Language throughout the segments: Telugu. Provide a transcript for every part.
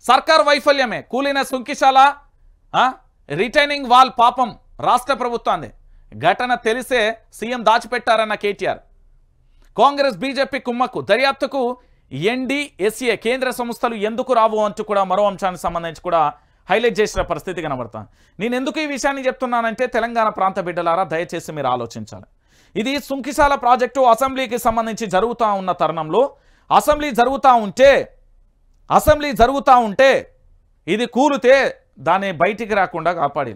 సర్కార్ వైఫల్యమే కూలిన సుంకిశాల ఆ? రిటైనింగ్ వాల్ పాపం రాష్ట్ర ప్రభుత్వాన్ని ఘటన తెలిసే సీఎం దాచిపెట్టారన్న కేటీఆర్ కాంగ్రెస్ బీజేపీ కుమ్మక్కు దర్యాప్తుకు ఎన్డీఎస్ఏ కేంద్ర సంస్థలు ఎందుకు రావు అంటూ కూడా మరో అంశానికి సంబంధించి కూడా హైలైట్ చేసిన పరిస్థితి కనబడుతుంది నేను ఎందుకు ఈ విషయాన్ని చెప్తున్నానంటే తెలంగాణ ప్రాంత బిడ్డలారా దయచేసి మీరు ఆలోచించాలి ఇది సుంకిశాల ప్రాజెక్టు అసెంబ్లీకి సంబంధించి జరుగుతూ ఉన్న తరుణంలో అసెంబ్లీ జరుగుతూ ఉంటే అసెంబ్లీ జరుగుతూ ఉంటే ఇది కూలితే దాన్ని బయటికి రాకుండా కాపాడి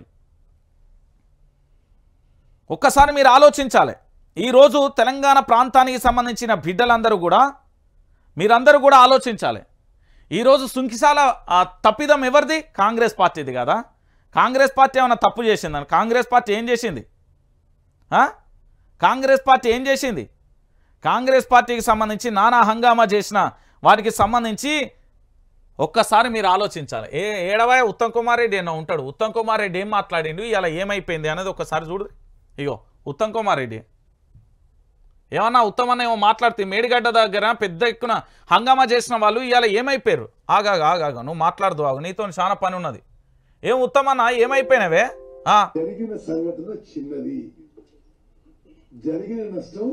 ఒక్కసారి మీరు ఆలోచించాలి ఈరోజు తెలంగాణ ప్రాంతానికి సంబంధించిన బిడ్డలందరూ కూడా మీరందరూ కూడా ఆలోచించాలి ఈరోజు సుంకిశాల ఆ తప్పిదం ఎవరిది కాంగ్రెస్ పార్టీది కదా కాంగ్రెస్ పార్టీ ఏమైనా తప్పు చేసిందని కాంగ్రెస్ పార్టీ ఏం చేసింది ఆ? కాంగ్రెస్ పార్టీ ఏం చేసింది కాంగ్రెస్ పార్టీకి సంబంధించి నానా హంగామా చేసిన వారికి సంబంధించి ఒక్కసారి మీరు ఆలోచించాలి ఏ ఏడవా ఉత్తమ్ కుమార్ రెడ్డి ఏమో ఉంటాడు ఉత్తమ్ కుమార్ రెడ్డి ఏం మాట్లాడిండు ఇలా ఏమైపోయింది అనేది ఒక్కసారి చూడు ఇగో ఉత్తమ్ కుమార్ రెడ్డి ఏమన్నా ఉత్తమన్న ఏమో మాట్లాడితే మేడిగడ్డ దగ్గర పెద్ద ఎక్కున హంగామా చేసిన వాళ్ళు ఇవాళ ఏమైపోయారు ఆగాగా ఆగాగా నువ్వు మాట్లాడదు ఆగు నీతో చాలా పని ఉన్నది ఏం ఉత్తమన్న ఏమైపోయినవే ఆ, జరిగిన సంఘటన చిన్నది జరిగిన నష్టం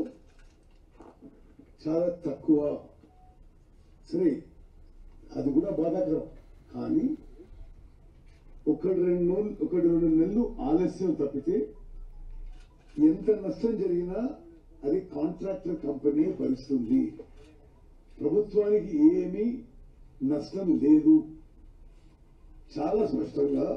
చాలా తక్కువ సరే అది కూడా బాధాకరం కానీ ఒకటి రెండు నెలలు ఒకటి రెండు నెలలు ఆలస్యం తప్పితే ఎంత నష్టం జరిగినా అది కాంట్రాక్టర్ కంపెనీ భరిస్తుంది ప్రభుత్వానికి ఏమీ నష్టం లేదు చాలా స్పష్టంగా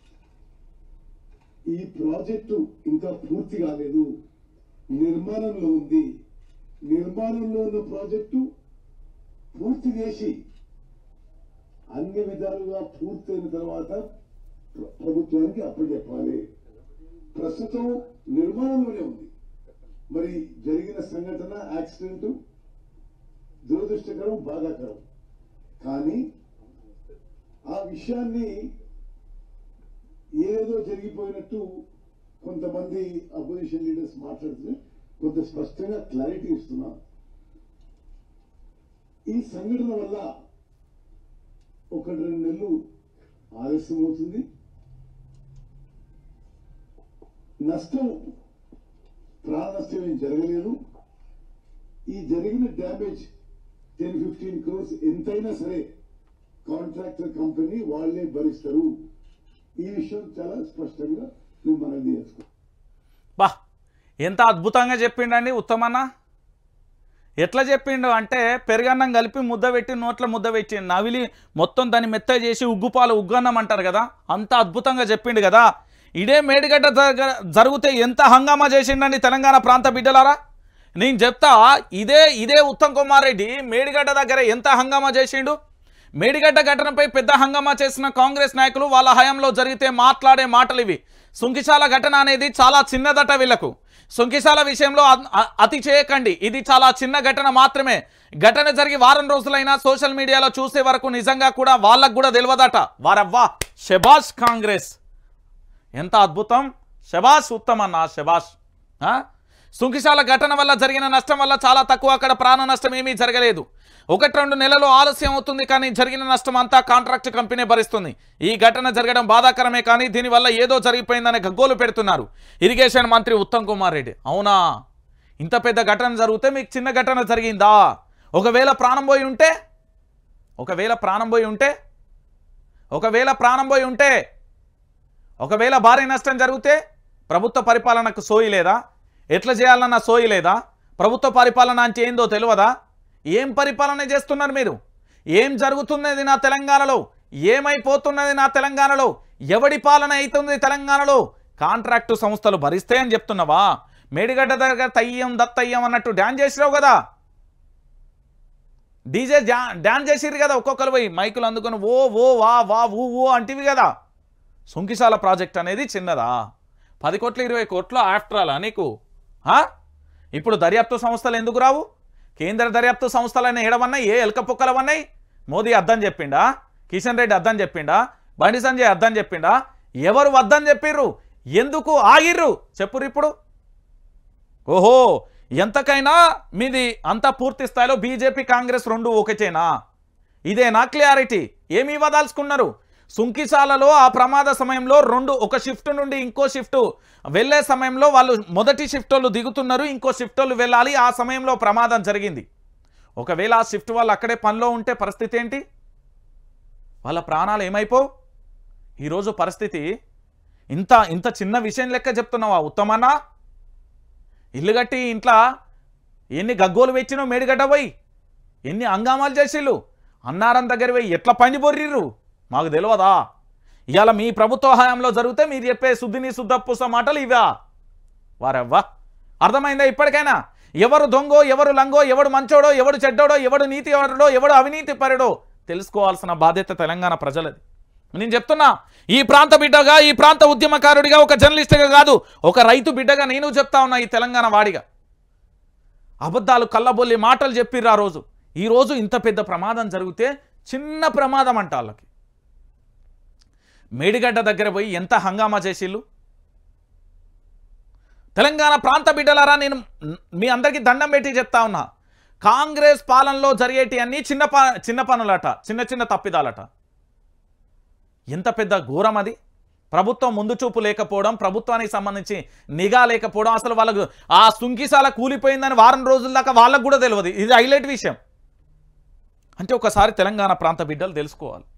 ఈ ప్రాజెక్టు ఇంకా పూర్తి కాలేదు నిర్మాణంలో ఉంది నిర్మాణంలో ఉన్న ప్రాజెక్టు పూర్తి చేసి అన్ని విధాలుగా పూర్తయిన తర్వాత ప్ర- ప్రభుత్వానికి అప్పచెప్పాలి ప్రస్తుతం నిర్మాణంలోనే ఉంది మరి జరిగిన సంఘటన యాక్సిడెంట్ దురదృష్టకరం బాధాకరం కానీ ఆ విషయాన్ని ఏదో జరిగిపోయినట్టు కొంతమంది అపోజిషన్ లీడర్స్ మాట్లాడుతూ కొంత స్పష్టంగా క్లారిటీ ఇస్తున్నారు ఈ సంఘటన వల్ల ఒకటి రెండు నెలలు ఆలస్యం అవుతుంది నష్టం ప్రాణ నష్టం ఏం జరగలేదు ఈ జరిగిన డ్యామేజ్ టెన్ ఫిఫ్టీన్ క్రోర్స్ ఎంతైనా సరే కాంట్రాక్టర్ కంపెనీ వాళ్ళే భరిస్తారు ఈ విషయం చాలా స్పష్టంగా మేము మనది చేసుకోవాలి బా ఎంత అద్భుతంగా చెప్పిండండి ఉత్తమన్న ఎట్లా చెప్పిండు అంటే పెరుగన్నం కలిపి ముద్ద పెట్టి నోట్ల ముద్ద పెట్టి నవిలి మొత్తం దాన్ని మెత్త చేసి ఉగ్గుపాలు ఉగ్గన్నం అంటారు కదా అంత అద్భుతంగా చెప్పిండు కదా ఇదే మేడిగడ్డ దగ్గర జరిగితే ఎంత హంగామా చేసిండండి తెలంగాణ ప్రాంత బిడ్డలారా నేను చెప్తా ఇదే ఇదే ఉత్తమ్ కుమార్ రెడ్డి మేడిగడ్డ దగ్గర ఎంత హంగామా చేసిండు మేడిగడ్డ ఘటనపై పెద్ద హంగామా చేసిన కాంగ్రెస్ నాయకులు వాళ్ళ హయాంలో జరిగితే మాట్లాడే మాటలు ఇవి సుంకిశాల ఘటన అనేది చాలా చిన్నదట వీళ్ళకు సుంకిశాల విషయంలో అ- అ- అతి చేయకండి ఇది చాలా చిన్న ఘటన మాత్రమే ఘటన జరిగి వారం రోజులైనా సోషల్ మీడియాలో చూసే వరకు నిజంగా కూడా వాళ్ళకు కూడా తెలియదట వారవ్వా షబాష్ కాంగ్రెస్ ఎంత అద్భుతం శబాష్ ఉత్తమన్న శబాష్ ఆ? సుంకిశాల ఘటన వల్ల జరిగిన నష్టం వల్ల చాలా తక్కువ అక్కడ ప్రాణ నష్టం ఏమీ జరగలేదు ఒకటి రెండు నెలలు ఆలస్యం అవుతుంది కానీ జరిగిన నష్టం అంతా కాంట్రాక్ట్ కంపెనీ భరిస్తుంది ఈ ఘటన జరగడం బాధాకరమే కానీ దీనివల్ల ఏదో జరిగిపోయిందని గగ్గోలు పెడుతున్నారు ఇరిగేషన్ మంత్రి ఉత్తమ్ కుమార్ రెడ్డి అవునా ఇంత పెద్ద ఘటన జరిగితే మీకు చిన్న ఘటన జరిగిందా ఒకవేళ ప్రాణం పోయి ఉంటే ఒకవేళ ప్రాణం పోయి ఉంటే ఒకవేళ ప్రాణం పోయి ఉంటే ఒకవేళ భారీ నష్టం జరిగితే ప్రభుత్వ పరిపాలనకు సోయి లేదా ఎట్లా చేయాలన్న సోయి లేదా ప్రభుత్వ పరిపాలన అంటే ఏందో తెలియదా ఏం పరిపాలన చేస్తున్నారు మీరు ఏం జరుగుతున్నది నా తెలంగాణలో ఏమైపోతున్నది నా తెలంగాణలో ఎవడి పాలన అవుతుంది తెలంగాణలో కాంట్రాక్టు సంస్థలు భరిస్తే అని చెప్తున్నావా మేడిగడ్డ దగ్గర తయ్యం దత్తయ్యం అన్నట్టు డ్యాన్ చేసినావు కదా డీజే డ్యాన్ చేసిరు కదా ఒక్కొక్కరు పోయి మైకులు అందుకొని ఓ ఓ వా వా ఊ ఊ అంటివి కదా సుంకిశాల ప్రాజెక్ట్ అనేది చిన్నదా పది కోట్లు ఇరవై కోట్లు ఆఫ్టర్ ఆల్ నీకు ఆ? ఇప్పుడు దర్యాప్తు సంస్థలు ఎందుకు రావు కేంద్ర దర్యాప్తు సంస్థలైన ఏడవన్నాయి ఏ ఎలక పొక్కలవన్నాయి మోదీ అద్దం చెప్పిండా కిషన్ రెడ్డి అద్దం చెప్పిండా బండి సంజయ్ అద్దం చెప్పిండా ఎవరు వద్దని చెప్పిర్రు ఎందుకు ఆగిర్రు చెప్పురు ఇప్పుడు ఓహో ఎంతకైనా మీది అంత పూర్తి స్థాయిలో బీజేపీ కాంగ్రెస్ రెండు ఒకటేనా ఇదేనా క్లారిటీ ఏమి ఇవ్వదలుచుకున్నారు సుంకిశాలలో ఆ ప్రమాద సమయంలో రెండు ఒక షిఫ్ట్ నుండి ఇంకో షిఫ్ట్ వెళ్ళే సమయంలో వాళ్ళు మొదటి షిఫ్ట్ వాళ్ళు దిగుతున్నారు ఇంకో షిఫ్ట్ వాళ్ళు వెళ్ళాలి ఆ సమయంలో ప్రమాదం జరిగింది ఒకవేళ ఆ షిఫ్ట్ వాళ్ళు అక్కడే పనిలో ఉంటే పరిస్థితి ఏంటి వాళ్ళ ప్రాణాలు ఏమైపో ఈరోజు పరిస్థితి ఇంత ఇంత చిన్న విషయం లెక్క చెప్తున్నావా ఉత్తమన్నా ఇల్లు కట్టి ఇంట్లో ఎన్ని గగ్గోలు వెచ్చినో మేడిగడ్డ పోయి ఎన్ని హంగామాలు చేసిళ్ళు అన్నారం దగ్గర పోయి ఎట్లా పండి బొర్రిర్రు మాకు తెలియదా ఇవాళ మీ ప్రభుత్వ హయాంలో జరిగితే మీరు చెప్పే శుద్ధిని శుద్ధపూస మాటలు ఇవా వారెవ్వా అర్థమైందా ఇప్పటికైనా ఎవరు దొంగో ఎవరు లంగో ఎవడు మంచోడో ఎవడు చెడ్డోడో ఎవడు నీతి ఎవడో ఎవడు అవినీతి పరుడో తెలుసుకోవాల్సిన బాధ్యత తెలంగాణ ప్రజలది నేను చెప్తున్నా ఈ ప్రాంత బిడ్డగా ఈ ప్రాంత ఉద్యమకారుడిగా ఒక జర్నలిస్ట్గా కాదు ఒక రైతు బిడ్డగా నేను చెప్తా ఉన్నా ఈ తెలంగాణ వాడిగా అబద్ధాలు కళ్ళబొల్లి మాటలు చెప్పిర్రు ఆ రోజు ఈ రోజు ఇంత పెద్ద ప్రమాదం జరిగితే చిన్న ప్రమాదం అంట వాళ్ళకి మేడిగడ్డ దగ్గర పోయి ఎంత హంగామా చేసిళ్ళు తెలంగాణ ప్రాంత బిడ్డలారా నేను మీ అందరికీ దండం పెట్టి చెప్తా ఉన్నా కాంగ్రెస్ పాలనలో జరిగేటి అన్ని చిన్న ప చిన్న పనులట చిన్న చిన్న తప్పిదాలట ఎంత పెద్ద ఘోరం అది ప్రభుత్వం ముందు చూపు లేకపోవడం ప్రభుత్వానికి సంబంధించి నిఘా లేకపోవడం అసలు వాళ్ళకు ఆ సుంకిసాల కూలిపోయిందని వారం రోజుల దాకా వాళ్ళకు కూడా తెలియదు ఇది హైలైట్ విషయం అంటే ఒకసారి తెలంగాణ ప్రాంత బిడ్డలు తెలుసుకోవాలి